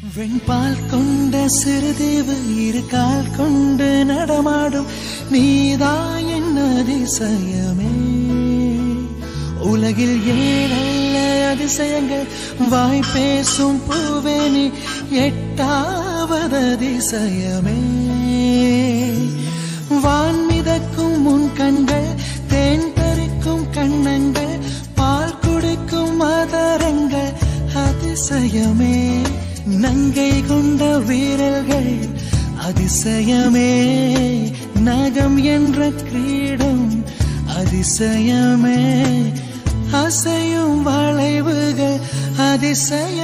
வெண்பால் கொண்ட சிறுதேவு இரு கால் கொண்டு நடமாடும் நீதான் என் அதிசயமே உலகில் ஏழல்ல அதிசயங்கள் வாய் பேசும் பூவே நீ எட்டாவது அதிசயமே வான் மிதக்கும் உன் கண்கள் தேன் பறிக்கும் கண்ணங்கள் பால் குடிக்கும் மதரங்கள் அதிசயமே நங்கை கொண்ட வீரர்கள் அதிசயமே நகம் என்ற கிரீடம் அதிசயமே அசையும் வளைவுகள் அதிசய